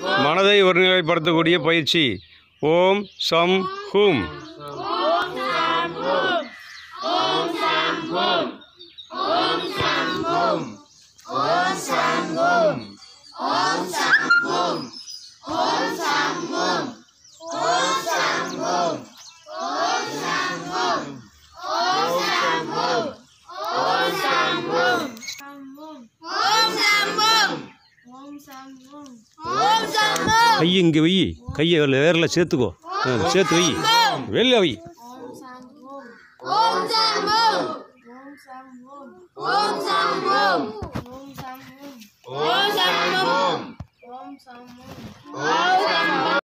மனதை ஒருநிலைப்படுத்தக்கூடிய பயிற்சி ஓம் சம் ஹூம் கை இங்கே வை கையை வேரில் சேர்த்துக்கோ ஆ, சேர்த்து வை வெளில வை ஓம்